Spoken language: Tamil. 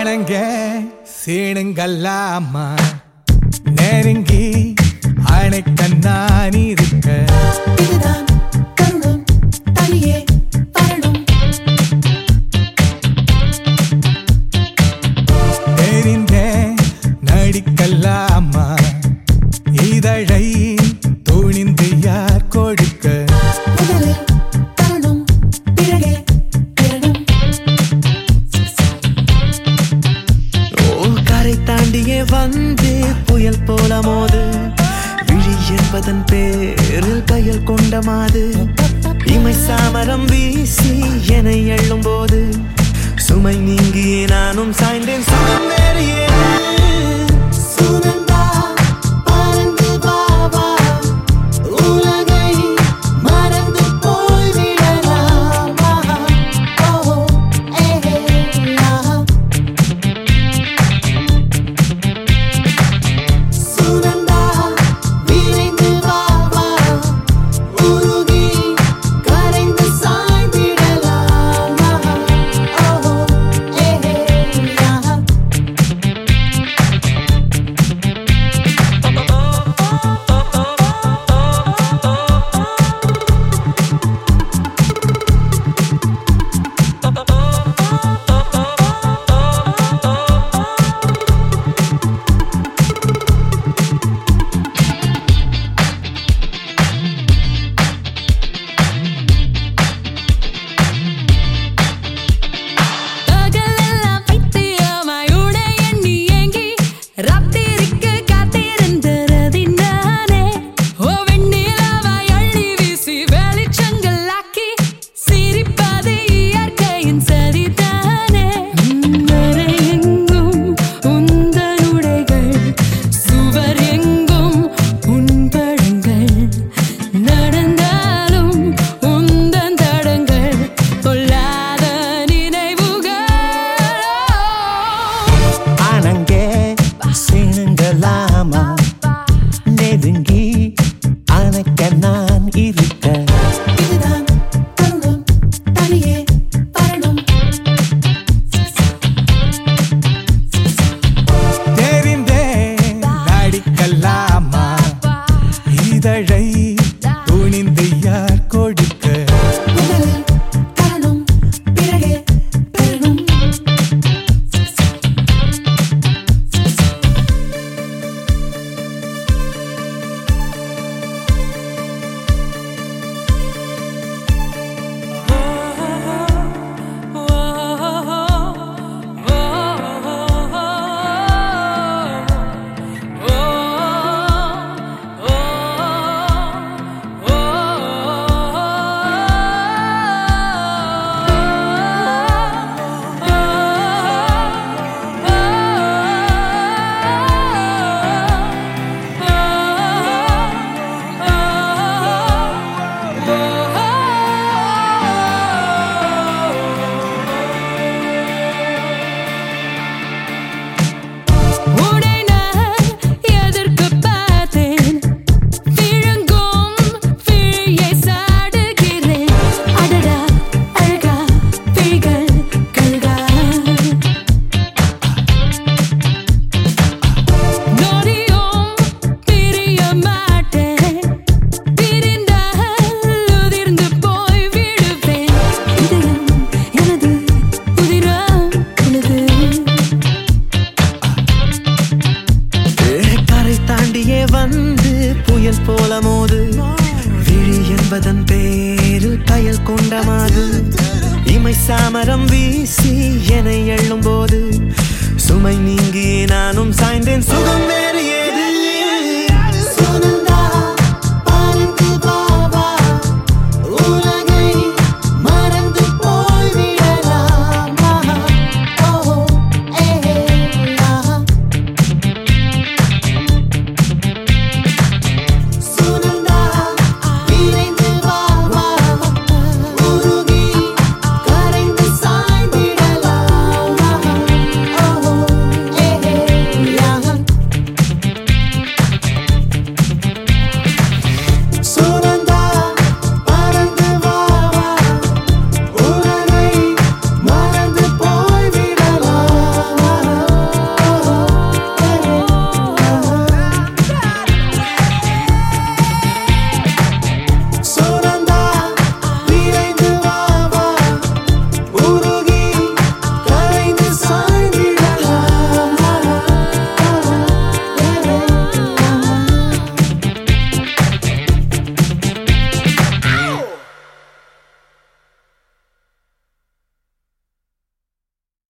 ஆனங்க சீனுங்கல்லாமா நெருங்கி அணைக்க நான் இருக்க இதுதான் தருணம் தனியே வரணும் தெரிந்த நடிக்கல்லாமா இதழை துணிந்து யார் கொடுக்க முதலில் தருணம் பிறகே பெறணும் ஓ கரை தாண்டியே வந்து புயல் போல மோது விழி என்பதன் பேரில் கையில் கொண்ட மாது இமை சாமரம் வீசி என எள்ளும் போது சுமை நீங்கி நானும் சாய்ந்தேன் சுகம் வேறு ஏது? சுனந்தா பறந்து வா வா உலகை மறந்து போய்விடலாமா ஓ ஏ ஆஹா சுனந்தா விரைந்து வா வா உருகி கரைந்து சாய்ந்திடலாமா ஓ ஏ ஆஹா பகலெல்லாம் பைத்தியமாய் உடை எண்ணி ஏங்கி ராத்திரிக்கு காத்திருந்தது நானே. ஓ வெண்ணிலவாய் அள்ளி வீசி வெளிச்சங்களாக்கி சிரிப்பது இயற்கையின் சரிதானே. வரை எங்கும் உந்தன் உடைகள், சுவர் எங்கும் உன் படங்கள். நடந்தாலும் உந்தன் தடங்கள் கொள்ளாத நினைவுகள் ஆனங்கே சீனுங்களாமா நெருங்கி அணைக்க நான் இருக்க இதுதான் தருணம் தனியே வரணும் தெரிந்த நடிக்கல்லாமா இதழை துணிந்து யார் கொடுக்க முதலில் தருணம் பிறகே பெறணும் உடை நான் எதற்கு பார்த்தேன் விழுங்கும் விழியை சாடுகிறேன் அடடா அழகா விழிகள் கழுகா நொடியும் பிரிய மாட்டேன் பிரிந்தால் உதிர்ந்து போய் விடுவேன் இதயம் எனது உதிரம் உனது கரை தாண்டியே வந்து புயல் போல மோது விழி என்பதன் பேரில் கயல் கொண்ட மாது இமை சாமரம் வீசி என எள்ளும் போது சுமை நீங்கி நானும் சாய்ந்தேன் சுகம்